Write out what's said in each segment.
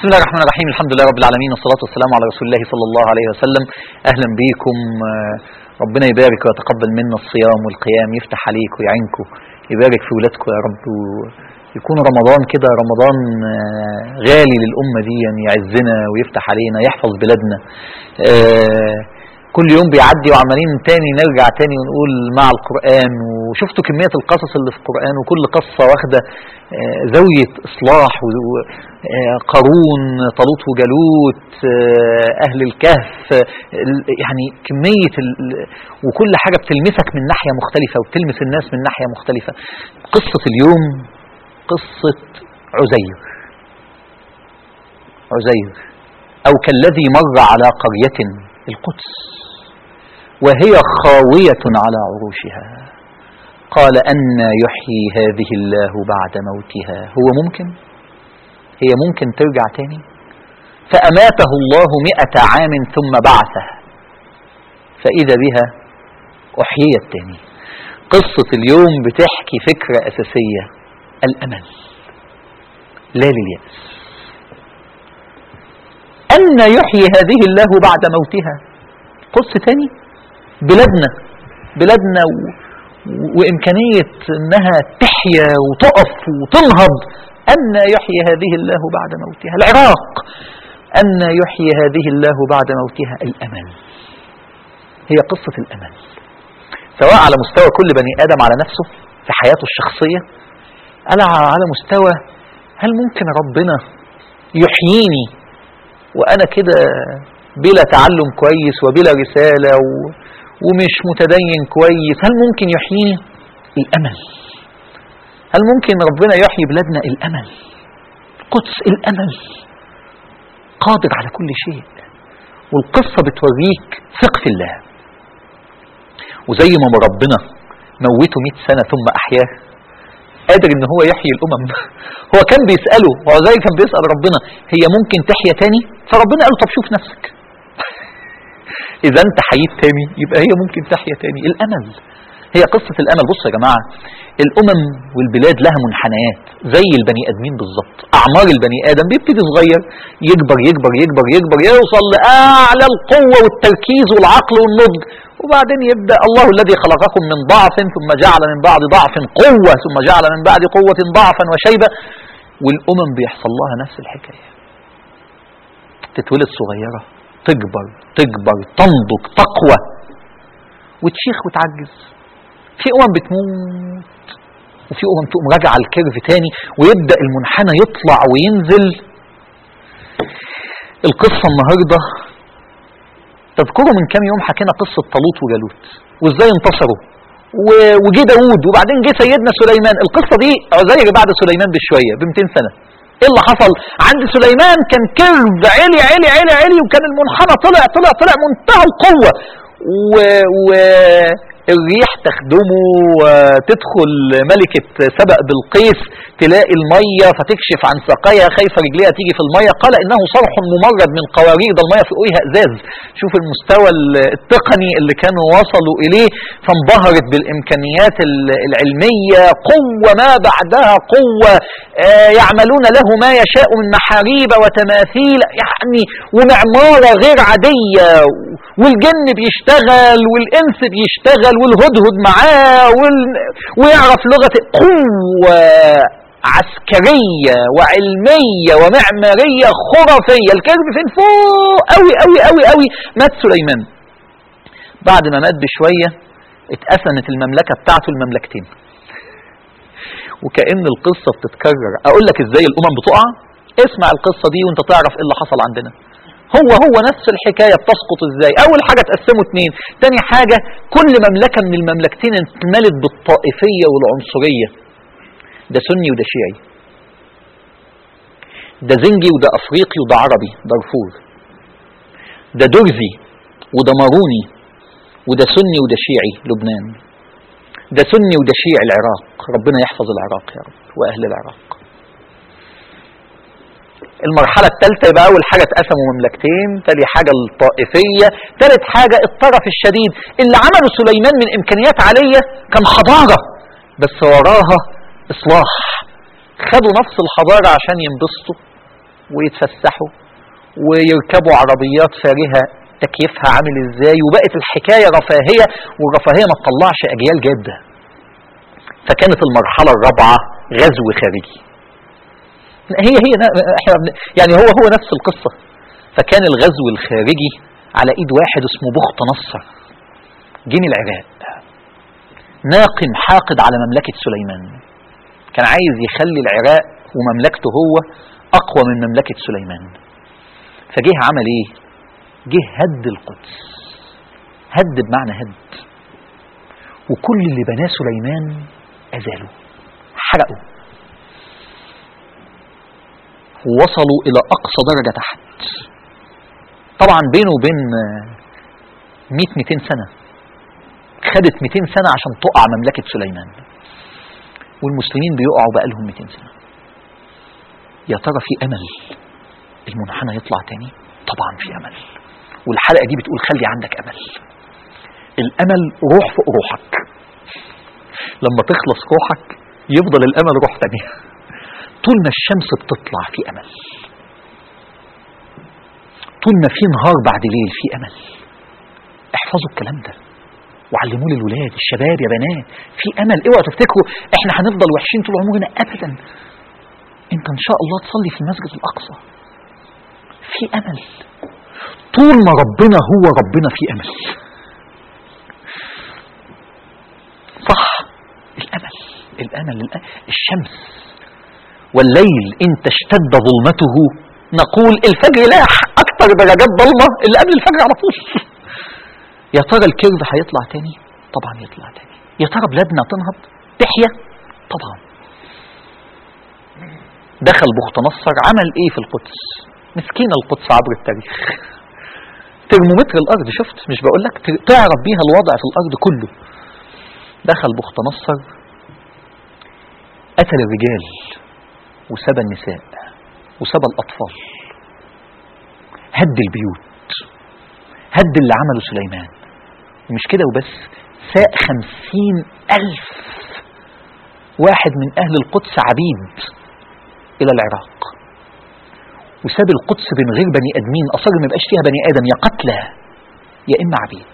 بسم الله الرحمن الرحيم الحمد لله رب العالمين والصلاة والسلام على رسول الله صلى الله عليه وسلم أهلا بكم آه، ربنا يبارك ويتقبل منا الصيام والقيام يفتح عليك ويعينكم يبارك في ولادكم يا رب ويكون رمضان كده رمضان آه، غالي للأمة دي يعني يعزنا ويفتح علينا يحفظ بلادنا آه، كل يوم بيعدي وعمالين تاني نرجع تاني ونقول مع القرآن وشفتوا كمية القصص اللي في القرآن وكل قصة واخدة آه، زاوية إصلاح و- آه، قارون طالوت وجالوت آه، أهل الكهف آه، ال- يعني كمية ال- ال- وكل حاجة بتلمسك من ناحية مختلفة وبتلمس الناس من ناحية مختلفة قصة اليوم قصة عزير عزير أو كالذي مر على قرية القدس وهي خاوية على عروشها قال أن يحيي هذه الله بعد موتها هو ممكن هي ممكن ترجع تاني فأماته الله مئة عام ثم بعثه فإذا بها أحييت تاني قصة اليوم بتحكي فكرة أساسية الأمل لا لليأس أن يحيي هذه الله بعد موتها قص تاني بلادنا بلادنا و... وإمكانية أنها تحيا وتقف وتنهض أن يحيي هذه الله بعد موتها العراق أن يحيي هذه الله بعد موتها الأمل هي قصة الأمل سواء على مستوى كل بني آدم على نفسه في حياته الشخصية ألا على مستوى هل ممكن ربنا يحييني وأنا كده بلا تعلم كويس وبلا رسالة و... ومش متدين كويس هل ممكن يحييني الأمل هل ممكن ربنا يحيي بلادنا الأمل القدس الأمل قادر على كل شيء والقصة بتوريك ثق في الله وزي ما ربنا موته 100 سنة ثم أحياه قادر ان هو يحيي الامم هو كان بيسأله هو زي كان بيسأل ربنا هي ممكن تحيا تاني فربنا قال له طب شوف نفسك اذا انت حييت تاني يبقى هي ممكن تحيا تاني الامل هي قصة الامل بصوا يا جماعة الامم والبلاد لها منحنيات زي البني ادمين بالظبط اعمار البني ادم بيبتدي صغير يكبر يكبر يكبر يكبر يوصل لاعلى القوة والتركيز والعقل والنضج وبعدين يبدأ الله الذي خلقكم من ضعف ثم جعل من بعد ضعف قوة ثم جعل من بعد قوة ضعفا وشيبة والأمم بيحصل لها نفس الحكاية تتولد صغيرة تكبر تكبر تنضج تقوى وتشيخ وتعجز في أمم بتموت وفي أمم تقوم راجعة الكيرف تاني ويبدأ المنحنى يطلع وينزل القصة النهاردة تذكروا من كام يوم حكينا قصة طالوت وجالوت وازاي انتصروا و- وجه داوود وبعدين جه سيدنا سليمان القصة دي عزير بعد سليمان بشوية ب 200 سنة ايه اللي حصل عند سليمان كان كيرف علي علي علي علي وكان المنحنى طلع طلع طلع منتهى القوة و... و... الريح تخدمه وتدخل ملكة سبأ بالقيس تلاقي المية فتكشف عن ساقيها خايفة رجليها تيجي في المية قال إنه صرح ممرد من قوارير ده المية في قويها إزاز شوف المستوى التقني اللي كانوا وصلوا إليه فانبهرت بالإمكانيات ال- العلمية قوة ما بعدها قوة آه، يعملون له ما يشاء من محاريب وتماثيل يعني ومعمارة غير عادية والجن بيشتغل والإنس بيشتغل والهدهد معاه وال... ويعرف لغة قوة عسكرية وعلمية ومعمارية خرافية الكذب فين فوق قوي قوي قوي قوي مات سليمان بعد ما مات بشوية اتقسمت المملكة بتاعته المملكتين وكأن القصة بتتكرر اقول لك ازاي الامم بتقع اسمع القصة دي وانت تعرف ايه اللي حصل عندنا هو هو نفس الحكاية بتسقط ازاي اول حاجة تقسموا اتنين تاني حاجة كل مملكة من المملكتين اتملت بالطائفية والعنصرية ده سني وده شيعي ده زنجي وده افريقي وده عربي دارفور ده درزي وده ماروني وده سني وده شيعي لبنان ده سني وده شيعي العراق ربنا يحفظ العراق يا رب واهل العراق المرحلة الثالثة يبقى أول حاجة اتقسموا مملكتين، تاني حاجة الطائفية، ثالث حاجة الطرف الشديد، اللي عمله سليمان من إمكانيات عالية كان حضارة بس وراها إصلاح. خدوا نفس الحضارة عشان ينبسطوا ويتفسحوا ويركبوا عربيات فارهة تكييفها عامل ازاي وبقت الحكاية رفاهية والرفاهية ما تطلعش أجيال جادة فكانت المرحلة الرابعة غزو خارجي هي هي احنا يعني هو هو نفس القصة فكان الغزو الخارجي على ايد واحد اسمه بخت نصر جيني العراق ناقم حاقد على مملكة سليمان كان عايز يخلي العراق ومملكته هو اقوى من مملكة سليمان فجه عمل ايه جه هد القدس هد بمعنى هد وكل اللي بناه سليمان ازالوا حرقوا ووصلوا الى اقصى درجة تحت طبعا بينه وبين 100 200 سنة خدت 200 سنة عشان تقع مملكة سليمان والمسلمين بيقعوا بقالهم 200 سنة يا ترى في امل المنحنى يطلع تاني طبعا في امل والحلقة دي بتقول خلي عندك امل الامل روح فوق روحك لما تخلص روحك يفضل الامل روح تانية طول ما الشمس بتطلع في امل طول ما في نهار بعد ليل في امل احفظوا الكلام ده وعلموه للولاد الشباب يا بنات في امل اوعوا تفتكروا احنا هنفضل وحشين طول عمرنا ابدا انت ان شاء الله تصلي في المسجد الاقصى في امل طول ما ربنا هو ربنا في امل صح الامل الامل, الأمل. الشمس والليل ان تشتد ظلمته نقول الفجر لاح اكتر درجات ضلمه اللي قبل الفجر على طول يا ترى الكيرف هيطلع تاني طبعا يطلع تاني يا ترى بلادنا تنهض تحيا طبعا دخل بخت نصر عمل ايه في القدس مسكين القدس عبر التاريخ ترمومتر الارض شفت مش بقول لك تعرف بيها الوضع في الارض كله دخل بخت نصر قتل الرجال وسبى النساء وسبى الاطفال هد البيوت هد اللي عمله سليمان ومش كده وبس ساق خمسين ألف واحد من أهل القدس عبيد إلى العراق وساب القدس من غير بني آدمين أصر ما يبقاش فيها بني آدم يا قتلى يا إما عبيد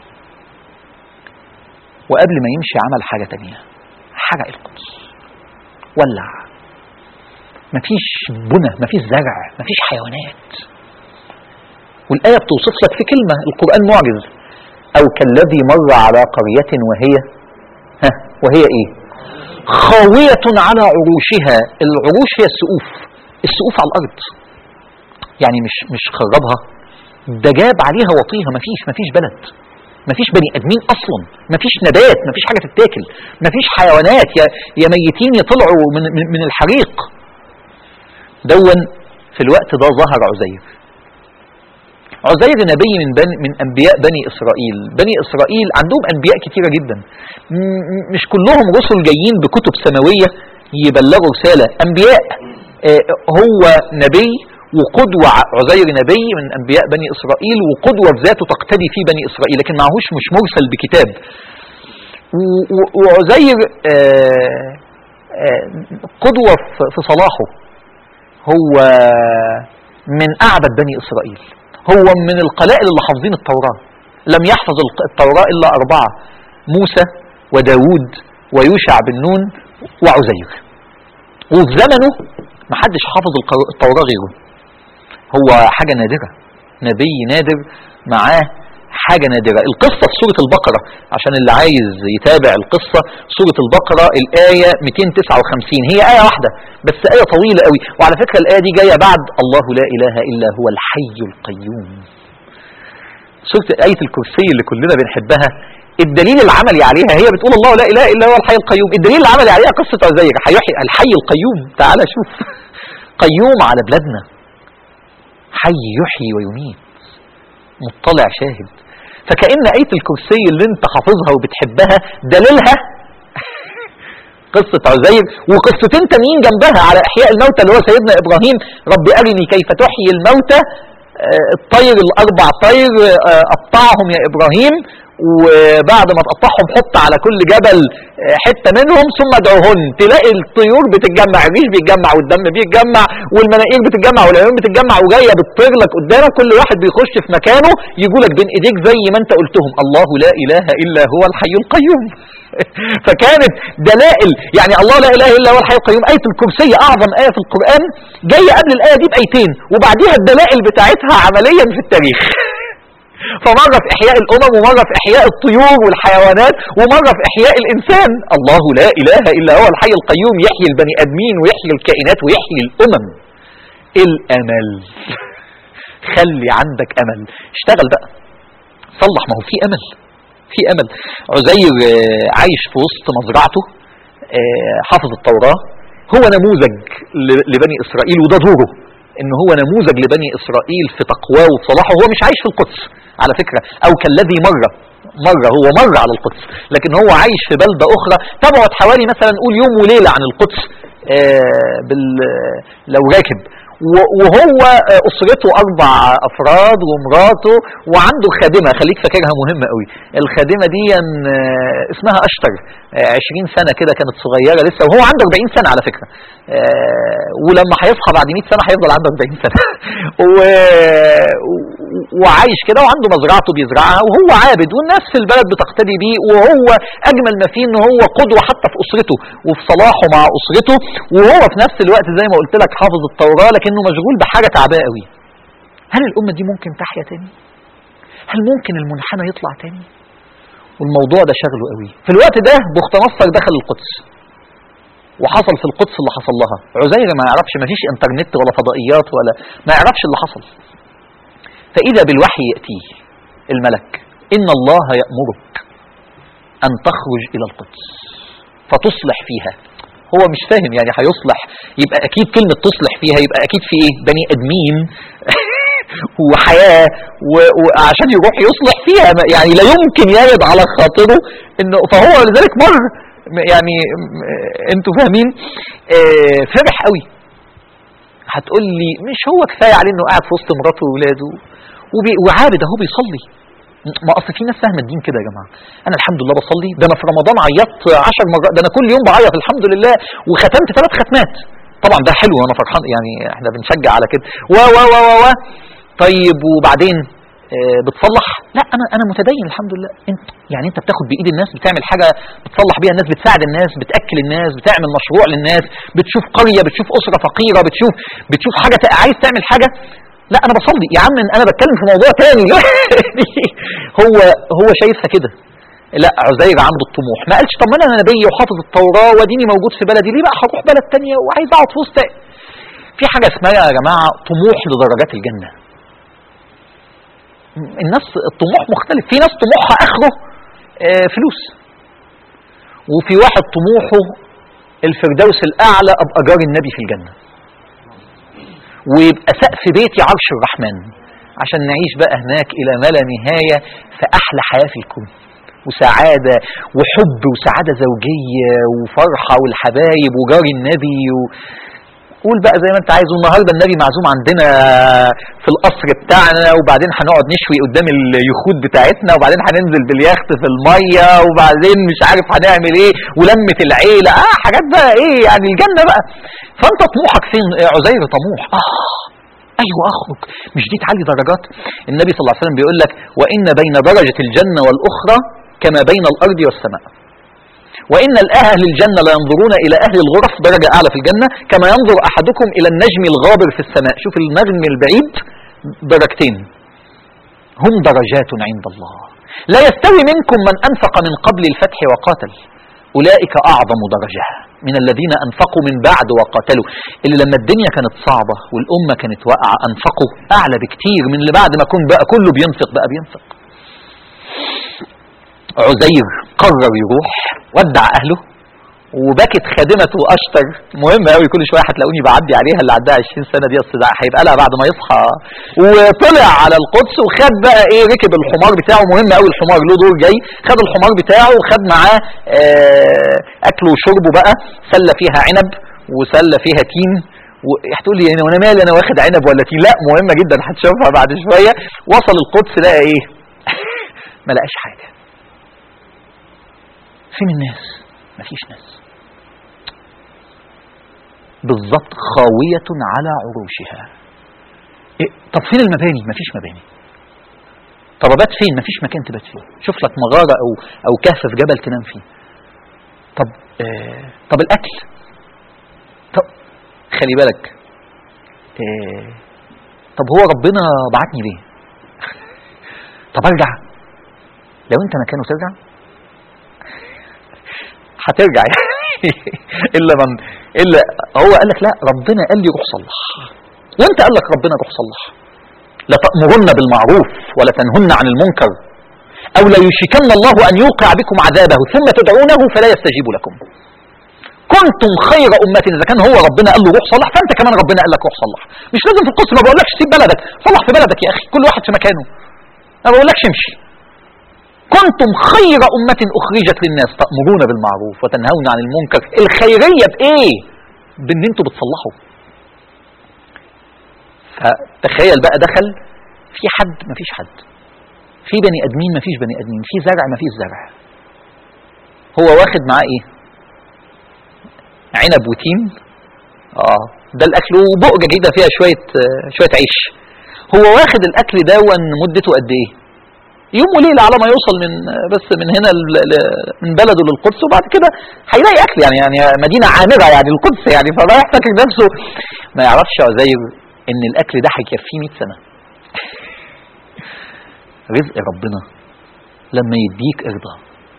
وقبل ما يمشي عمل حاجة تانية حرق القدس ولع مفيش بنى مفيش زرع مفيش حيوانات والآية بتوصف لك في كلمة القرآن معجز أو كالذي مر على قرية وهي ها وهي إيه خاوية على عروشها العروش هي السقوف السقوف على الأرض يعني مش مش خربها ده جاب عليها وطيها مفيش مفيش بلد مفيش بني ادمين اصلا مفيش نبات مفيش حاجه تتاكل مفيش حيوانات يا يا ميتين يطلعوا من من, من الحريق دون في الوقت ده ظهر عزير عزير نبي من بني من انبياء بني اسرائيل بني اسرائيل عندهم انبياء كتيره جدا مش كلهم رسل جايين بكتب سماويه يبلغوا رساله انبياء هو نبي وقدوة عزير نبي من أنبياء بني إسرائيل وقدوة بذاته تقتدي في بني إسرائيل لكن معهوش مش مرسل بكتاب وعزير قدوة في صلاحه هو من أعبد بني إسرائيل هو من القلائل اللي حافظين التوراة لم يحفظ التوراة إلا أربعة موسى وداود ويوشع بن نون وعزير وفي زمنه محدش حافظ التوراة غيره هو حاجة نادرة نبي نادر معاه حاجة نادرة القصة في سورة البقرة عشان اللي عايز يتابع القصة سورة البقرة الآية 259 هي آية واحدة بس آية طويلة قوي وعلى فكرة الآية دي جاية بعد الله لا إله إلا هو الحي القيوم سورة آية الكرسي اللي كلنا بنحبها الدليل العملي عليها هي بتقول الله لا إله إلا هو الحي القيوم الدليل العملي عليها قصة عزير هيحيي الحي القيوم تعالى شوف قيوم على بلادنا حي يحيي ويميت مطلع شاهد فكأن آية الكرسي اللي انت حافظها وبتحبها دليلها قصة عزير وقصتين تانيين جنبها على إحياء الموتى اللي هو سيدنا إبراهيم رب أرني كيف تحيي الموتى الطير الأربع طير قطعهم يا إبراهيم وبعد ما تقطعهم حط على كل جبل آه، حته منهم ثم ادعوهن تلاقي الطيور بتتجمع الريش بيتجمع والدم بيتجمع والمناقير بتتجمع والعيون بتتجمع وجايه بتطير لك قدامك كل واحد بيخش في مكانه يجوا لك بين ايديك زي ما انت قلتهم الله لا اله الا هو الحي القيوم فكانت دلائل يعني الله لا اله الا هو الحي القيوم ايه الكرسي اعظم ايه في القران جايه قبل الايه دي بايتين وبعديها الدلائل بتاعتها عمليا في التاريخ فمرة في إحياء الأمم ومرة في إحياء الطيور والحيوانات ومرة في إحياء الإنسان الله لا إله إلا هو الحي القيوم يحيي البني آدمين ويحيي الكائنات ويحيي الأمم الأمل خلي عندك أمل اشتغل بقى صلح ما هو في أمل في أمل عزير آه، عايش في وسط مزرعته آه، حافظ التوراة هو نموذج ل- لبني إسرائيل وده دوره ان هو نموذج لبني اسرائيل في تقواه وصلاحه هو مش عايش في القدس على فكرة او كالذي مر مرة هو مر على القدس لكن هو عايش في بلدة اخرى تبعد حوالي مثلا نقول يوم وليلة عن القدس آه، بال لو راكب و- وهو آه، اسرته اربع افراد ومراته وعنده خادمه خليك فاكرها مهمه قوي الخادمه دي آه، اسمها اشتر آه، 20 سنه كده كانت صغيره لسه وهو عنده 40 سنه على فكره آه، ولما هيصحى بعد 100 سنه هيفضل عنده 40 سنه و- و- وعايش كده وعنده مزرعته بيزرعها وهو عابد والناس في البلد بتقتدي بيه وهو اجمل ما فيه ان هو قدوه حتى في اسرته وفي صلاحه مع اسرته وهو في نفس الوقت زي ما قلت لك حافظ التوراه لكنه مشغول بحاجه تعباه قوي هل الامه دي ممكن تحيا تاني هل ممكن المنحنى يطلع تاني والموضوع ده شغله قوي في الوقت ده بخت نصر دخل القدس وحصل في القدس اللي حصل لها عزير ما يعرفش ما فيش انترنت ولا فضائيات ولا ما يعرفش اللي حصل فإذا بالوحي يأتيه الملك إن الله يأمرك أن تخرج إلى القدس فتصلح فيها هو مش فاهم يعني هيصلح يبقى أكيد كلمة تصلح فيها يبقى أكيد في إيه بني آدمين وحياة و- وعشان يروح يصلح فيها ما- يعني لا يمكن يرد على خاطره انه فهو لذلك مر م- يعني م- انتوا فاهمين آه، فرح قوي هتقول لي مش هو كفايه عليه انه قاعد في وسط مراته واولاده وبي- وعابد اهو بيصلي ما اصل في ناس فاهمه الدين كده يا جماعه انا الحمد لله بصلي ده انا في رمضان عيطت 10 مرات ده انا كل يوم بعيط الحمد لله وختمت ثلاث ختمات طبعا ده حلو وانا فرحان يعني احنا بنشجع على كده و و و و, و. طيب وبعدين آه، بتصلح لا انا انا متدين الحمد لله انت يعني انت بتاخد بايد الناس بتعمل حاجه بتصلح بيها الناس بتساعد الناس بتاكل الناس بتعمل مشروع للناس بتشوف قريه بتشوف اسره فقيره بتشوف بتشوف حاجه ت- عايز تعمل حاجه لا انا بصلي يا عم انا بتكلم في موضوع تاني هو هو شايفها كده لا عزير عنده الطموح ما قالش طب ما انا نبي وحافظ التوراه واديني موجود في بلدي ليه بقى هروح بلد تانية وعايز اقعد في وسط في حاجه اسمها يا جماعه طموح لدرجات الجنه الناس الطموح مختلف في ناس طموحها اخره آه، فلوس وفي واحد طموحه الفردوس الاعلى ابقى جار النبي في الجنه ويبقى سقف بيتي عرش الرحمن عشان نعيش بقى هناك الى ما لا نهايه في احلى حياه في الكون وسعادة وحب وسعادة زوجية وفرحة والحبايب وجار النبي و... قول بقى زي ما انت عايز والنهارده النبي معزوم عندنا في القصر بتاعنا وبعدين هنقعد نشوي قدام اليخوت بتاعتنا وبعدين هننزل باليخت في الميه وبعدين مش عارف هنعمل ايه ولمه العيله اه حاجات بقى ايه يعني الجنه بقى فانت طموحك فين يا عزير طموح اه ايوه اخرج مش دي تعلي درجات النبي صلى الله عليه وسلم بيقول لك وان بين درجه الجنه والاخرى كما بين الارض والسماء وإن الأهل الجنة لا ينظرون إلى أهل الغرف درجة أعلى في الجنة كما ينظر أحدكم إلى النجم الغابر في السماء شوف النجم البعيد درجتين هم درجات عند الله لا يستوي منكم من أنفق من قبل الفتح وقاتل أولئك أعظم درجة من الذين أنفقوا من بعد وقاتلوا اللي لما الدنيا كانت صعبة والأمة كانت واقعة أنفقوا أعلى بكتير من اللي بعد ما كون بقى كله بينفق بقى بينفق عزير قرر يروح ودع اهله وبكت خادمته اشتر مهم قوي كل شويه هتلاقوني بعدي عليها اللي عندها 20 سنه دي اصل ده هيبقى لها بعد ما يصحى وطلع على القدس وخد بقى ايه ركب الحمار بتاعه مهم قوي الحمار له دور جاي خد الحمار بتاعه وخد معاه آه اكله وشربه بقى سله فيها عنب وسله فيها تين هتقول لي يعني وانا مالي انا واخد عنب ولا تين لا مهمه جدا هتشوفها بعد شويه وصل القدس لقى ايه ما لقاش حاجه فين الناس مفيش ناس بالضبط خاوية على عروشها إيه؟ طب فين المباني مفيش مباني طب ابات فين مفيش مكان تبات فيه شوف لك مغارة او او كهف في جبل تنام فيه طب آه طب الاكل طب خلي بالك آه طب هو ربنا بعتني ليه طب ارجع لو انت مكانه ترجع هترجع يعني الا من الا هو قال لك لا ربنا قال لي روح صلح وانت قال لك ربنا روح صلح لا تأمرن بالمعروف ولا تنهن عن المنكر او لا يشركن الله ان يوقع بكم عذابه ثم تدعونه فلا يستجيب لكم كنتم خير أمة إذا كان هو ربنا قال له روح صلح فأنت كمان ربنا قال لك روح صلح مش لازم في القدس ما بقولكش سيب بلدك صلح في بلدك يا أخي كل واحد في مكانه ما بقولكش امشي كنتم خير أمة أخرجت للناس تأمرون بالمعروف وتنهون عن المنكر الخيرية بإيه؟ بإن أنتوا بتصلحوا فتخيل بقى دخل في حد مفيش حد في بني ادمين مفيش بني ادمين في زرع مفيش زرع هو واخد معاه ايه عنب وتين اه ده الاكل وبؤجه جدا فيها شويه آه شويه عيش هو واخد الاكل ده مدته قد ايه يوم وليله على ما يوصل من بس من هنا من بلده للقدس وبعد كده هيلاقي اكل يعني يعني مدينه عامره يعني القدس يعني فرايح فاكر نفسه ما يعرفش عزير ان الاكل ده هيكفيه 100 سنه رزق ربنا لما يديك ارضى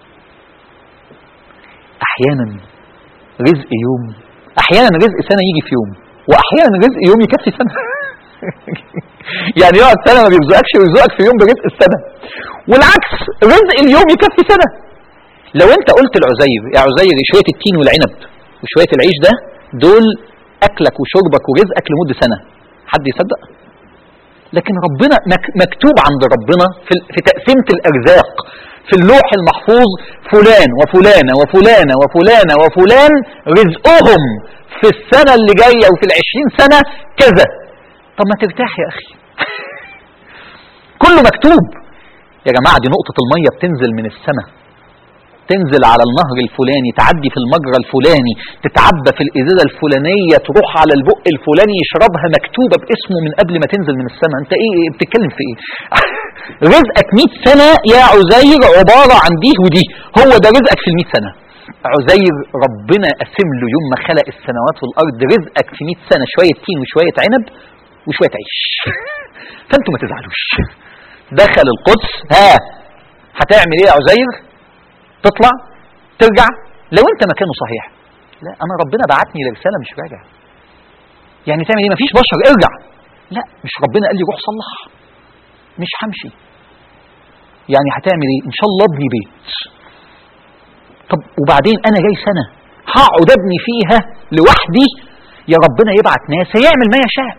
احيانا رزق يوم احيانا رزق سنه يجي في يوم واحيانا رزق يوم يكفي سنه يعني يقعد سنه ما بيرزقكش ويرزقك في يوم برزق السنه والعكس رزق اليوم يكفي سنه لو انت قلت لعزير يا عزير شويه التين والعنب وشويه العيش ده دول اكلك وشربك ورزقك لمده سنه حد يصدق لكن ربنا مكتوب عند ربنا في تقسيمة الأرزاق في اللوح المحفوظ فلان وفلانة وفلانة وفلانة وفلان رزقهم في السنة اللي جاية وفي العشرين سنة كذا طب ما ترتاح يا أخي كله مكتوب يا جماعة دي نقطة المية بتنزل من السماء تنزل على النهر الفلاني تعدي في المجرى الفلاني تتعبى في الإزازة الفلانية تروح على البق الفلاني يشربها مكتوبة باسمه من قبل ما تنزل من السماء انت ايه بتتكلم في ايه رزقك 100 سنة يا عزير عبارة عن دي ودي هو ده رزقك في ال 100 سنة عزير ربنا قسم له يوم ما خلق السماوات والأرض رزقك في 100 سنة شوية تين وشوية عنب وشوية عيش فانتوا ما تزعلوش دخل القدس ها هتعمل ايه يا عزير تطلع ترجع لو انت مكانه صحيح لا انا ربنا بعتني لرساله مش راجع يعني تعمل ايه مفيش بشر ارجع لا مش ربنا قال لي روح صلح مش همشي يعني هتعمل ايه ان شاء الله ابني بيت طب وبعدين انا جاي سنه هقعد ابني فيها لوحدي يا ربنا يبعت ناس هيعمل ما يشاء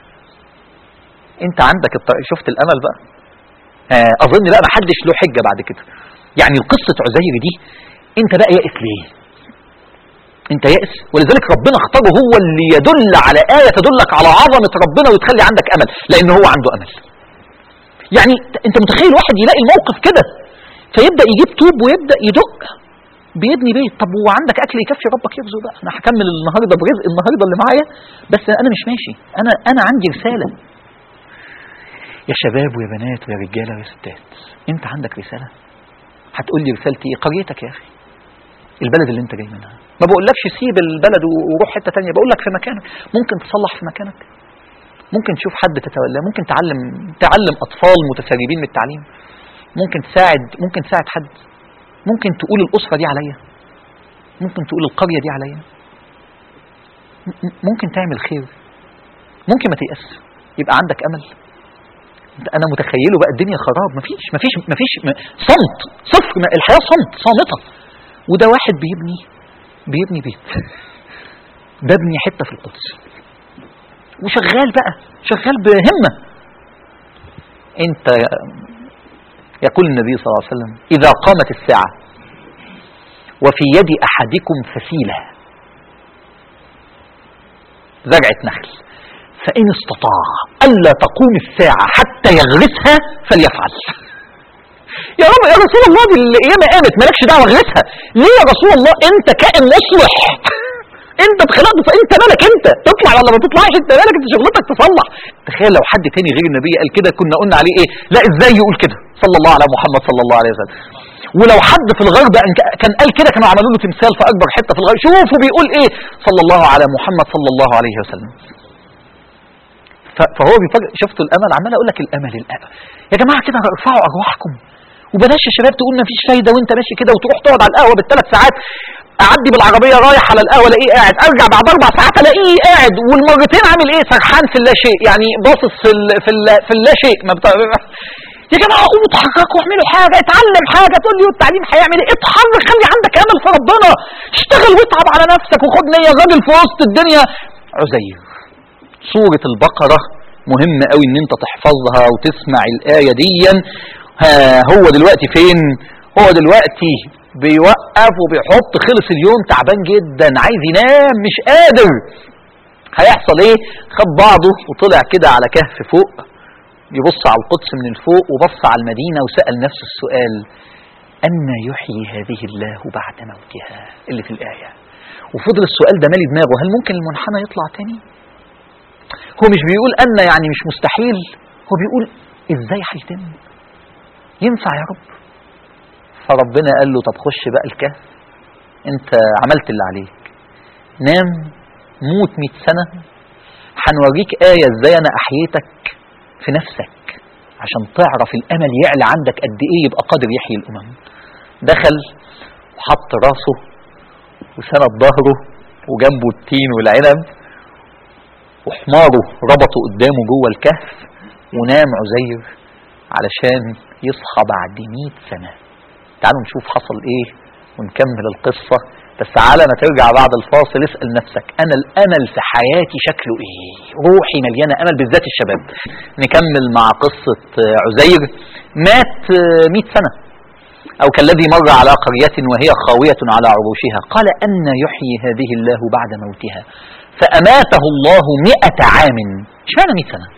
انت عندك الطريق شفت الامل بقى آه اظن بقى ما حدش له حجه بعد كده يعني قصة عزير دي انت بقى يائس ليه انت يائس ولذلك ربنا اختاره هو اللي يدل على آية تدلك على عظمة ربنا وتخلي عندك امل لان هو عنده امل يعني انت متخيل واحد يلاقي الموقف كده فيبدأ يجيب طوب ويبدأ يدق بيبني بيت طب وعندك اكل يكفي ربك يرزق بقى انا هكمل النهارده برزق النهارده اللي معايا بس انا مش ماشي انا انا عندي رساله يا شباب ويا بنات ويا رجاله ويا ستات انت عندك رساله هتقول لي رسالتي ايه قريتك يا اخي البلد اللي انت جاي منها ما بقولكش سيب البلد وروح حته تانية بقول لك في مكانك ممكن تصلح في مكانك ممكن تشوف حد تتولاه ممكن تعلم تعلم اطفال متسربين من التعليم ممكن تساعد ممكن تساعد حد ممكن تقول الاسره دي عليا ممكن تقول القريه دي عليا ممكن تعمل خير ممكن ما تيأس يبقى عندك امل انا متخيله بقى الدنيا خراب مفيش مفيش مفيش صمت صفر الحياه صمت صامته وده واحد بيبني بيبني بيت ببني حته في القدس وشغال بقى شغال بهمه انت يقول النبي صلى الله عليه وسلم اذا قامت الساعه وفي يد احدكم فسيله زرعه نخل فإن استطاع ألا تقوم الساعة حتى يغرسها فليفعل يا رب يا رسول الله دي القيامة قامت مالكش دعوة غيرتها ليه يا رسول الله انت كائن مصلح انت اتخلقت فانت مالك انت تطلع ولا ما تطلعش انت مالك انت شغلتك تصلح تخيل لو حد تاني غير النبي قال كده كنا قلنا عليه ايه لا ازاي يقول كده صلى الله على محمد صلى الله عليه وسلم ولو حد في الغرب كان قال كده كانوا عملوا له تمثال في اكبر حته في الغرب شوفوا بيقول ايه صلى الله على محمد صلى الله عليه وسلم فهو بيفرق شفتوا الامل عمال اقول لك الامل الامل يا جماعه كده ارفعوا ارواحكم وبلاش يا شباب تقول مفيش فايده وانت ماشي كده وتروح تقعد على القهوه بالثلاث ساعات اعدي بالعربيه رايح على القهوه الاقيه قاعد ارجع بعد اربع ساعات الاقيه قاعد والمرتين عامل ايه سرحان في اللا شيء يعني باصص في ال في ال في اللا شيء ما بتا... يا جماعه قوموا اتحركوا واعملوا حاجه اتعلم حاجه تقول لي والتعليم هيعمل ايه اتحرك خلي عندك امل في ربنا اشتغل واتعب على نفسك وخد نيه راجل في وسط الدنيا عزير سوره البقره مهم قوي ان انت تحفظها وتسمع الايه دي ها هو دلوقتي فين هو دلوقتي بيوقف وبيحط خلص اليوم تعبان جدا عايز ينام مش قادر هيحصل ايه خد بعضه وطلع كده على كهف فوق يبص على القدس من الفوق وبص على المدينة وسأل نفسه السؤال أن يحيي هذه الله بعد موتها اللي في الآية وفضل السؤال ده مالي دماغه هل ممكن المنحنى يطلع تاني هو مش بيقول أن يعني مش مستحيل هو بيقول إزاي هيتم ينفع يا رب فربنا قال له طب خش بقى الكهف انت عملت اللي عليك نام موت مئة سنة هنوريك آية ازاي انا احييتك في نفسك عشان تعرف الامل يعلى عندك قد ايه يبقى قادر يحيي الامم دخل وحط راسه وسند ظهره وجنبه التين والعنب وحماره ربطه قدامه جوه الكهف ونام عزير علشان يصحى بعد 100 سنة تعالوا نشوف حصل ايه ونكمل القصة بس على ما ترجع بعد الفاصل اسأل نفسك أنا الأمل في حياتي شكله إيه روحي مليانة أمل بالذات الشباب نكمل مع قصة عزير مات 100 سنة أو كالذي مر على قرية وهي خاوية على عروشها قال أن يحيي هذه الله بعد موتها فأماته الله مئة عام اشمعنى 100 سنة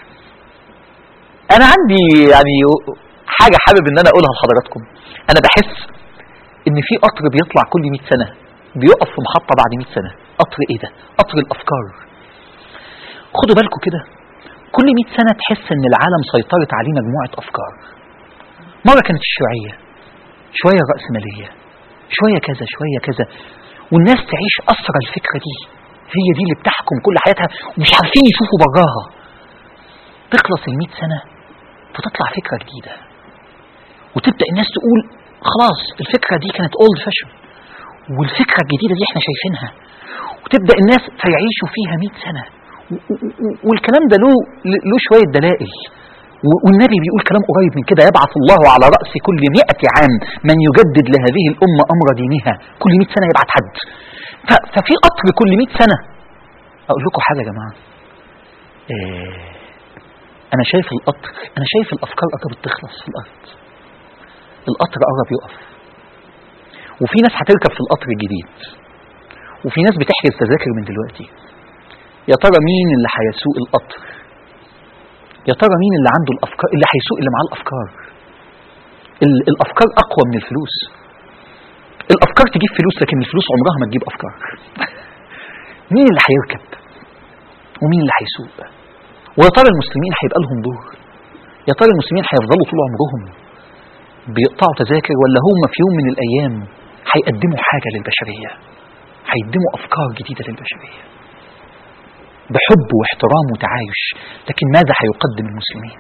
أنا عندي يعني حاجة حابب إن أنا أقولها لحضراتكم أنا بحس إن في قطر بيطلع كل 100 سنة بيقف في محطة بعد 100 سنة قطر إيه ده؟ قطر الأفكار خدوا بالكم كده كل 100 سنة تحس إن العالم سيطرت عليه مجموعة أفكار مرة كانت الشيوعية شوية الرأسمالية شوية كذا شوية كذا والناس تعيش أسرى الفكرة دي هي دي اللي بتحكم كل حياتها ومش عارفين يشوفوا براها تخلص المئة سنة فتطلع فكرة جديدة وتبدأ الناس تقول خلاص الفكرة دي كانت اولد فاشن والفكرة الجديدة دي احنا شايفينها وتبدأ الناس فيعيشوا فيها 100 سنة والكلام ده له له شوية دلائل والنبي بيقول كلام قريب من كده يبعث الله على رأس كل مئة عام من يجدد لهذه الأمة أمر دينها كل مئة سنة يبعث حد ففي قطر كل مئة سنة أقول لكم حاجة يا جماعة إيه أنا شايف القطر أنا شايف الأفكار قربت تخلص في الأرض القطر قرب يقف وفي ناس هتركب في القطر الجديد وفي ناس بتحجز تذاكر من دلوقتي يا ترى مين اللي هيسوق القطر يا ترى مين اللي عنده الافكار اللي هيسوق اللي معاه الافكار الافكار اقوى من الفلوس الافكار تجيب فلوس لكن الفلوس عمرها ما تجيب افكار مين اللي هيركب ومين اللي هيسوق ويا ترى المسلمين هيبقى لهم دور يا ترى المسلمين هيفضلوا طول عمرهم بيقطعوا تذاكر ولا هم في يوم من الايام هيقدموا حاجه للبشريه هيقدموا افكار جديده للبشريه بحب واحترام وتعايش لكن ماذا هيقدم المسلمين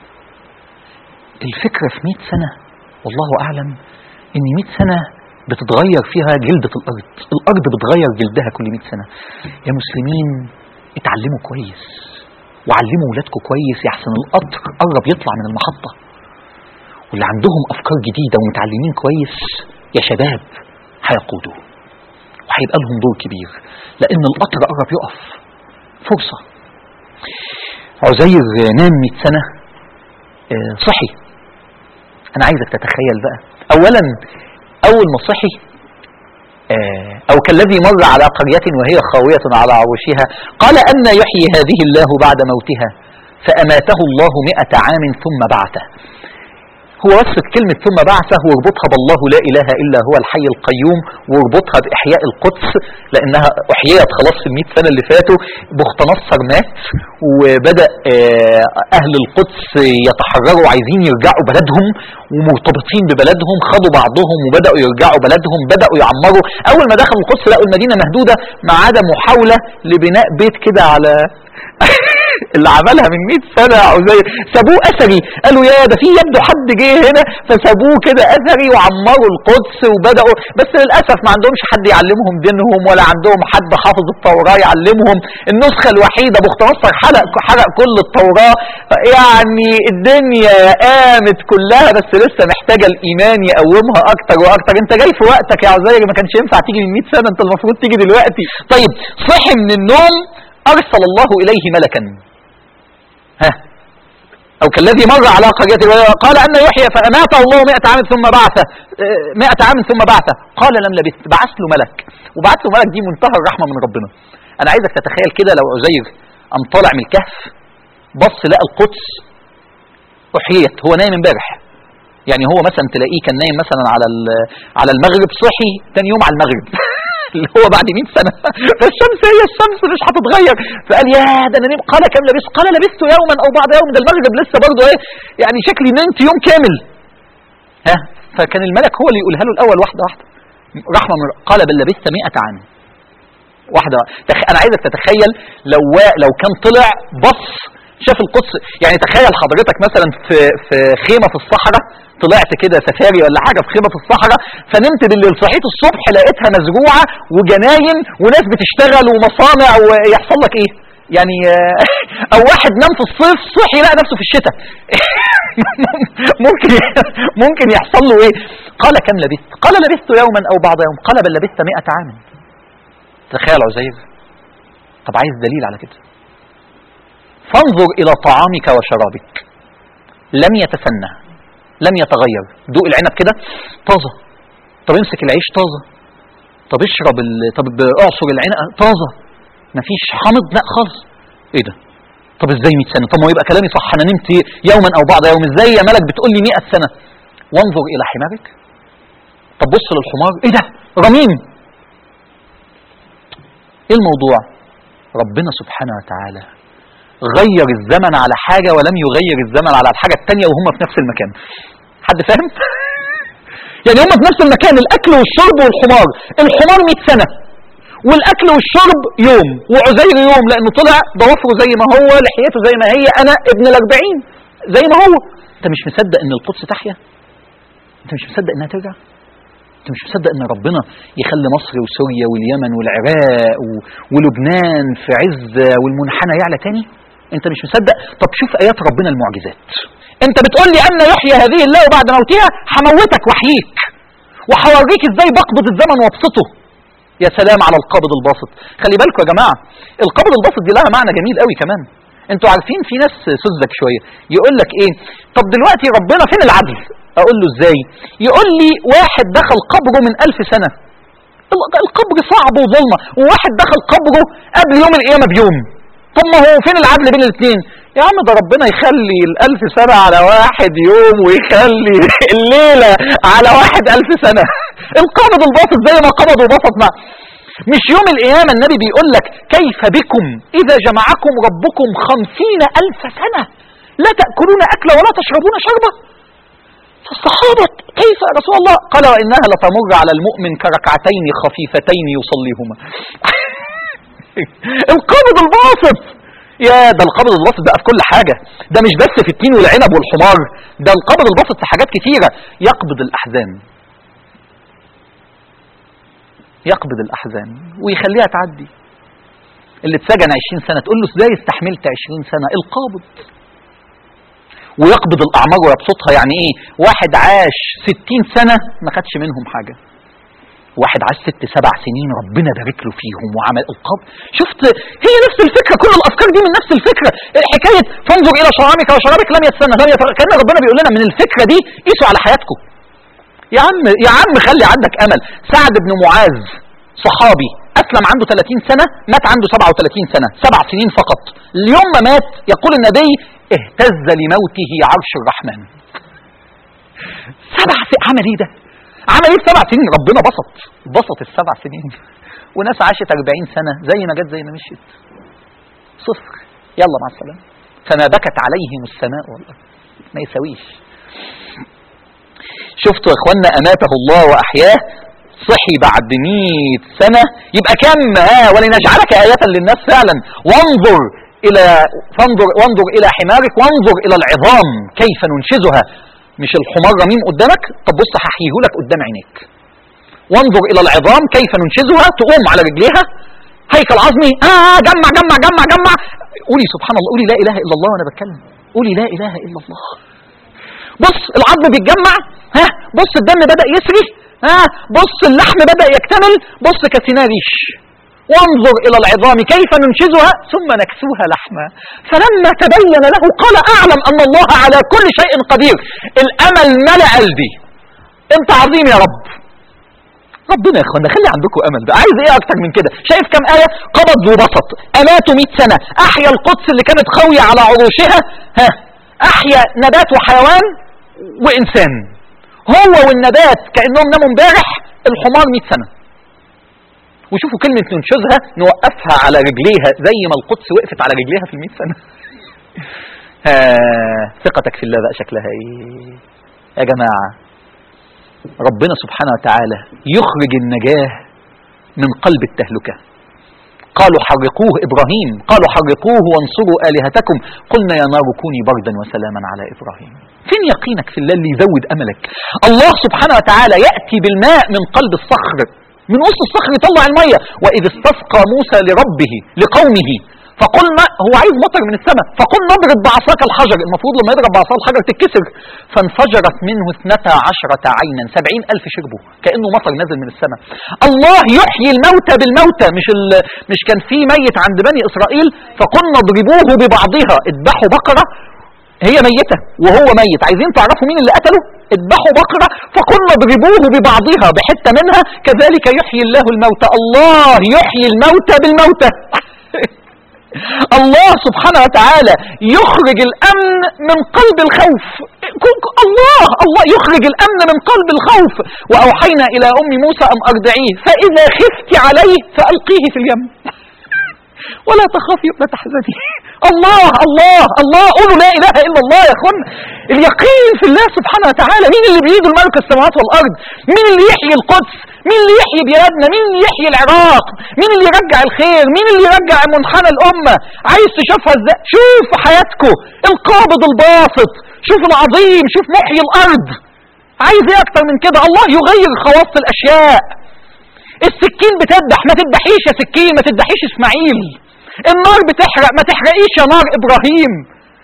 الفكرة في 100 سنة والله أعلم إن 100 سنة بتتغير فيها جلدة الأرض الأرض بتغير جلدها كل 100 سنة يا مسلمين اتعلموا كويس وعلموا ولادكم كويس يحسن القطر قرب يطلع من المحطة واللي عندهم أفكار جديدة ومتعلمين كويس يا شباب هيقودوا وهيبقى لهم دور كبير لأن القطر قرب يقف فرصة عزير نام 100 سنة صحي أنا عايزك تتخيل بقى أولا أول ما صحي أو كالذي مر على قرية وهي خاوية على عروشها قال أن يحيي هذه الله بعد موتها فأماته الله مئة عام ثم بعثه هو بس كلمة ثم بعثه واربطها بالله لا إله إلا هو الحي القيوم واربطها بإحياء القدس لأنها أحييت خلاص في المئة سنة اللي فاتوا بخت نصر مات وبدأ آه، أهل القدس يتحرروا عايزين يرجعوا بلدهم ومرتبطين ببلدهم خدوا بعضهم وبدأوا يرجعوا بلدهم بدأوا يعمروا أول ما دخلوا القدس لقوا المدينة مهدودة ما عدا محاولة لبناء بيت كده على اللي عملها من 100 سنة أو زي سابوه أثري قالوا يا ده في يبدو حد جه هنا فسابوه كده أثري وعمروا القدس وبدأوا بس للأسف ما عندهمش حد يعلمهم دينهم ولا عندهم حد حافظ التوراة يعلمهم النسخة الوحيدة بخت نصر حرق حرق كل التوراة يعني الدنيا قامت كلها بس لسه محتاجة الإيمان يقومها أكتر وأكتر أنت جاي في وقتك يا عزير ما كانش ينفع تيجي من 100 سنة أنت المفروض تيجي دلوقتي طيب صحي من النوم أرسل الله إليه ملكا ها أو كالذي مر على قرية قال أن يحيى فأماته الله مئة عام ثم بعثه آه، مئة عام ثم بعثه قال لم لبثت بعث له ملك وبعث له ملك دي منتهى الرحمة من ربنا أنا عايزك تتخيل كده لو عزير قام طالع من الكهف بص لقى القدس أحييت هو نايم امبارح يعني هو مثلا تلاقيه كان نايم مثلا على ال- على المغرب صحي تاني يوم على المغرب اللي هو بعد 100 سنه فالشمس هي الشمس مش هتتغير فقال يا ده انا نمت قال كم لبست قال لبست يوما او بعض يوم ده المغرب لسه برضه ايه يعني شكلي نمت يوم كامل ها فكان الملك هو اللي يقولها له الاول واحده واحده رحمه من قال بل لبست 100 عام واحده تخ... انا عايزك تتخيل لو لو كان طلع بص شاف القدس يعني تخيل حضرتك مثلا في في خيمه في الصحراء طلعت كده سفاري ولا حاجه في خيمه في الصحراء فنمت بالليل صحيت الصبح لقيتها مزروعه وجناين وناس بتشتغل ومصانع ويحصل لك ايه؟ يعني آه، او واحد نام في الصيف صحي يلاقي نفسه في الشتاء ممكن ممكن يحصل له ايه؟ قال كم لبثت؟ قال لبثت يوما او بعض يوم قال بل لبثت 100 عام تخيل عزيز طب عايز دليل على كده فانظر الى طعامك وشرابك لم يتسنى لم يتغير دوق العنب كده طازه طب امسك العيش طازه طب اشرب ال... طب اعصر العنب طازه مفيش حامض لا خالص ايه ده طب ازاي 100 سنه طب ما هو يبقى كلامي صح انا نمت يوما او بعض يوم ازاي يا ملك بتقول لي 100 سنه وانظر الى حمارك طب بص للحمار ايه ده رميم ايه الموضوع ربنا سبحانه وتعالى غير الزمن على حاجة ولم يغير الزمن على الحاجة التانية وهم في نفس المكان حد فاهم يعني هم في نفس المكان الاكل والشرب والحمار الحمار 100 سنة والاكل والشرب يوم وعزير يوم لانه طلع ضوافره زي ما هو لحيته زي ما هي انا ابن الاربعين زي ما هو انت مش مصدق ان القدس تحيا انت مش مصدق انها ترجع انت مش مصدق ان ربنا يخلي مصر وسوريا واليمن والعراق و... ولبنان في عز والمنحنى يعلى تاني انت مش مصدق طب شوف ايات ربنا المعجزات انت بتقول لي ان يحيي هذه الله بعد موتها هموتك واحييك وهوريك ازاي بقبض الزمن وابسطه يا سلام على القابض الباسط خلي بالكم يا جماعه القابض الباسط دي لها معنى جميل قوي كمان انتوا عارفين في ناس سذج شويه يقول لك ايه طب دلوقتي ربنا فين العدل اقول له ازاي يقول لي واحد دخل قبره من ألف سنه القبر صعب وظلمه وواحد دخل قبره قبل يوم القيامه بيوم طب ما هو فين العدل بين الاثنين يا عم ده ربنا يخلي الألف سنة على واحد يوم ويخلي الليلة على واحد ألف سنة القبض الباسط زي ما قبض وبسط مع مش يوم القيامة النبي بيقول لك كيف بكم إذا جمعكم ربكم خمسين ألف سنة لا تأكلون أكلا ولا تشربون شربا فالصحابة كيف يا رسول الله قال وإنها لتمر على المؤمن كركعتين خفيفتين يصليهما القبض الباسط يا ده القبض الباسط بقى في كل حاجة ده مش بس في التين والعنب والحمار ده القبض الباسط في حاجات كتيرة يقبض الأحزان يقبض الأحزان ويخليها تعدي اللي اتسجن 20 سنة تقول له ازاي استحملت 20 سنة القابض ويقبض الأعمار ويبسطها يعني ايه واحد عاش 60 سنة ما خدش منهم حاجة واحد عاش ست سبع سنين ربنا بارك له فيهم وعمل القبض شفت هي نفس الفكره كل الافكار دي من نفس الفكره حكايه فانظر الى شرابك وشرابك لم يتسنى لم يتر... كان ربنا بيقول لنا من الفكره دي قيسوا على حياتكم يا عم يا عم خلي عندك امل سعد بن معاذ صحابي اسلم عنده 30 سنه مات عنده 37 سنه سبع سنين فقط اليوم ما مات يقول النبي اهتز لموته عرش الرحمن سبع سنين عمل ايه ده عمل ايه في سبع سنين ربنا بسط بسط السبع سنين وناس عاشت 40 سنة زي ما جت زي ما مشيت صفر يلا مع السلامة فما بكت عليهم السماء والأرض ما يسويش شفتوا يا اخوانا اماته الله واحياه صحي بعد 100 سنة يبقى كم ها ولنجعلك آية للناس فعلا وانظر إلى فانظر وانظر إلى حمارك وانظر إلى العظام كيف ننشزها مش الحمار رميم قدامك طب بص هحييه لك قدام عينيك وانظر إلى العظام كيف ننشزها تقوم على رجليها هيكل عظمي آه جمع جمع جمع جمع قولي سبحان الله قولي لا إله إلا الله وأنا بتكلم قولي لا إله إلا الله بص العظم بيتجمع ها بص الدم بدأ يسري ها بص اللحم بدأ يكتمل بص كسيناه ريش وانظر إلى العظام كيف ننشزها ثم نكسوها لحما فلما تبين له قال أعلم أن الله على كل شيء قدير الأمل ملأ قلبي أنت عظيم يا رب ربنا يا اخوانا خلي عندكم امل ده عايز ايه اكتر من كده شايف كم ايه قبض وبسط اماتوا 100 سنه احيا القدس اللي كانت خاويه على عروشها ها احيا نبات وحيوان وانسان هو والنبات كانهم ناموا امبارح الحمار 100 سنه وشوفوا كلمة ننشزها نوقفها على رجليها زي ما القدس وقفت على رجليها في المئة سنة ها ثقتك في الله بقى شكلها ايه يا جماعة ربنا سبحانه وتعالى يخرج النجاة من قلب التهلكة قالوا حرقوه إبراهيم قالوا حرقوه وانصروا آلهتكم قلنا يا نار كوني بردا وسلاما على إبراهيم فين يقينك في الله اللي يزود أملك الله سبحانه وتعالى يأتي بالماء من قلب الصخر من وسط الصخر يطلع المية وإذ استسقى موسى لربه لقومه فقلنا هو عايز مطر من السماء فقلنا اضرب بعصاك الحجر المفروض لما يضرب بعصاه الحجر تتكسر فانفجرت منه اثنتا عشرة عينا سبعين ألف شربوا كأنه مطر نزل من السماء الله يحيي الموتى بالموتى مش, ال... مش كان في ميت عند بني إسرائيل فقلنا اضربوه ببعضها اذبحوا بقرة هي ميتة وهو ميت عايزين تعرفوا مين اللي قتله اذبحوا بقرة فقلنا اضربوه ببعضها بحتة منها كذلك يحيي الله الموتى الله يحيي الموتى بالموتى الله سبحانه وتعالى يخرج الأمن من قلب الخوف الله الله يخرج الأمن من قلب الخوف وأوحينا إلى أم موسى أن أرضعيه فإذا خفت عليه فألقيه في اليم ولا تخافي ولا تحزني الله الله الله قولوا لا إله إلا الله يا أخوان اليقين في الله سبحانه وتعالى مين اللي بيده الملك السماوات والأرض مين اللي يحيي القدس مين اللي يحيي بلادنا مين اللي يحيي العراق مين اللي يرجع الخير مين اللي يرجع منحنى الأمة عايز تشوفها ازاي شوف حياتكم القابض الباسط شوف العظيم شوف محيي الأرض عايز ايه اكتر من كده الله يغير خواص الاشياء السكين بتذبح ما تذبحيش يا سكين ما تذبحيش اسماعيل النار بتحرق ما تحرقيش يا نار ابراهيم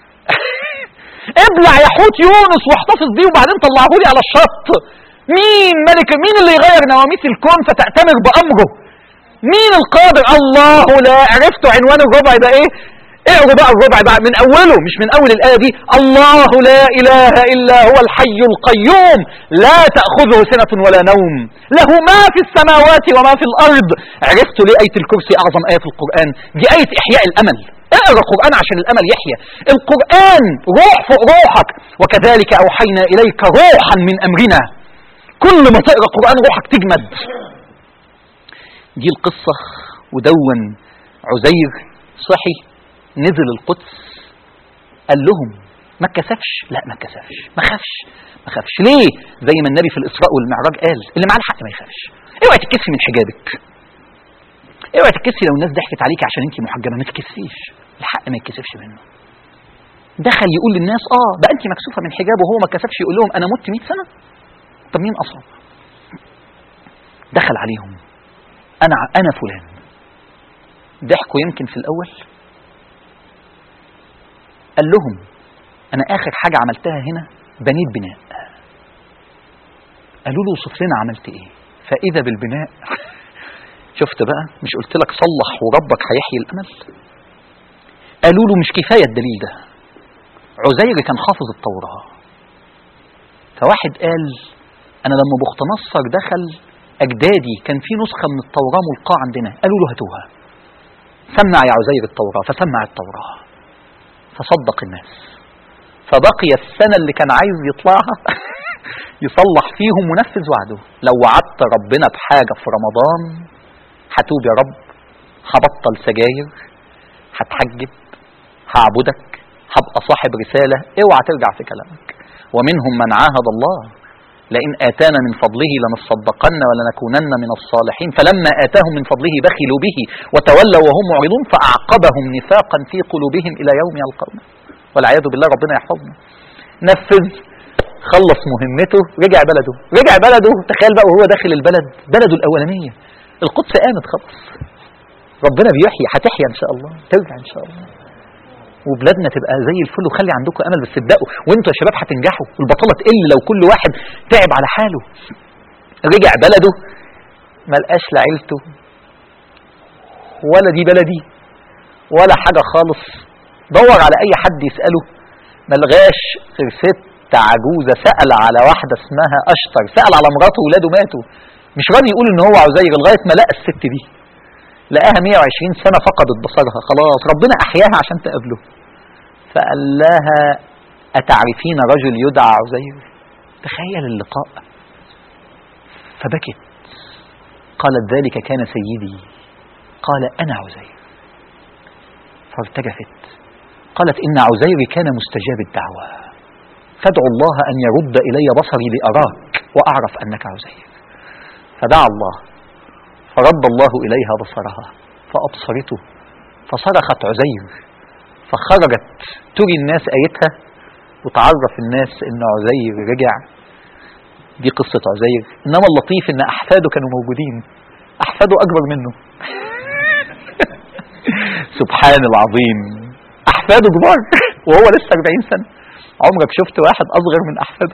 ابلع يا حوت يونس واحتفظ بيه وبعدين طلعه لي على الشط مين ملك مين اللي يغير نواميس الكون فتأتمر بأمره مين القادر الله لا عرفتوا عنوان الربع ده ايه اقروا بقى الربع بقى من اوله مش من اول الايه دي الله لا اله الا هو الحي القيوم لا تاخذه سنه ولا نوم له ما في السماوات وما في الارض عرفتوا ليه ايه الكرسي اعظم ايه في القران دي ايه احياء الامل اقرا القران عشان الامل يحيا القران روح فوق روحك وكذلك اوحينا اليك روحا من امرنا كل ما تقرا القران روحك تجمد دي القصه ودون عزير صحي نزل القدس قال لهم ما اتكسفش لا ما اتكسفش ما خافش ما خافش ليه زي ما النبي في الاسراء والمعراج قال اللي معاه الحق ما يخافش اوعي تتكسفي من حجابك اوعي تتكسفي لو الناس ضحكت عليكي عشان انت محجبه ما تتكسفيش الحق ما يتكسفش منه دخل يقول للناس اه ده انت مكسوفه من حجابه وهو ما اتكسفش يقول لهم انا مت 100 سنه طب مين اصلا دخل عليهم انا انا فلان ضحكوا يمكن في الاول قال لهم انا اخر حاجة عملتها هنا بنيت بناء قالوا له وصف لنا عملت ايه فاذا بالبناء شفت بقى مش قلت لك صلح وربك هيحيي الامل قالوا له مش كفاية الدليل ده عزير كان حافظ التوراة فواحد قال انا لما بخت نصر دخل اجدادي كان في نسخة من التوراة ملقاة عندنا قالوا له هاتوها سمع يا عزير التوراة فسمع التوراة فصدق الناس فبقي السنة اللي كان عايز يطلعها يصلح فيهم ونفذ وعده لو وعدت ربنا بحاجة في رمضان هتوب يا رب هبطل سجاير هتحجب هعبدك هبقى صاحب رسالة اوعى ترجع في كلامك ومنهم من عاهد الله لئن آتانا من فضله لنصدقن ولنكونن من الصالحين فلما آتاهم من فضله بخلوا به وتولوا وهم معرضون فأعقبهم نفاقا في قلوبهم إلى يوم يلقونه والعياذ بالله ربنا يحفظنا نفذ خلص مهمته رجع بلده رجع بلده تخيل بقى وهو داخل البلد بلده الأولانية القدس قامت خلاص ربنا بيحيي هتحيا إن شاء الله ترجع إن شاء الله وبلادنا تبقى زي الفل وخلي عندكم امل بس ابدأوا وانتوا يا شباب هتنجحوا البطاله تقل لو كل واحد تعب على حاله رجع بلده ما لقاش لا عيلته ولا دي بلدي ولا حاجه خالص دور على اي حد يساله ما لغاش غير ست عجوزه سال على واحده اسمها اشطر سال على مراته وولاده ماتوا مش راضي يقول ان هو عزير لغايه ما لقى الست دي لقاها 120 سنة فقدت بصرها خلاص ربنا أحياها عشان تقابله فقال لها أتعرفين رجل يدعى عزير تخيل اللقاء فبكت قالت ذلك كان سيدي قال أنا عزير فارتجفت قالت إن عزير كان مستجاب الدعوة فادعو الله أن يرد إلي بصري لأراك وأعرف أنك عزير فدعا الله فرد الله إليها بصرها فأبصرته فصرخت عزير فخرجت تري الناس آيتها وتعرف الناس ان عزير رجع دي قصة عزير انما اللطيف ان احفاده كانوا موجودين احفاده اكبر منه سبحان العظيم احفاده كبار وهو لسه 40 سنة عمرك شفت واحد اصغر من احفاده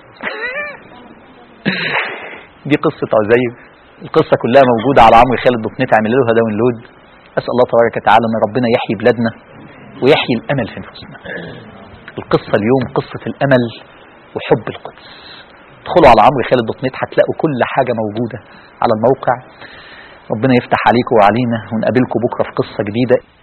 دي قصة عزير القصة كلها موجودة على عمرو خالد دوت نت اعمل لها داونلود أسأل الله تبارك وتعالى أن ربنا يحيي بلادنا ويحيي الأمل في نفوسنا القصة اليوم قصة الأمل وحب القدس ادخلوا على عمرو خالد دوت نت هتلاقوا كل حاجة موجودة على الموقع ربنا يفتح عليكم وعلينا ونقابلكم بكرة في قصة جديدة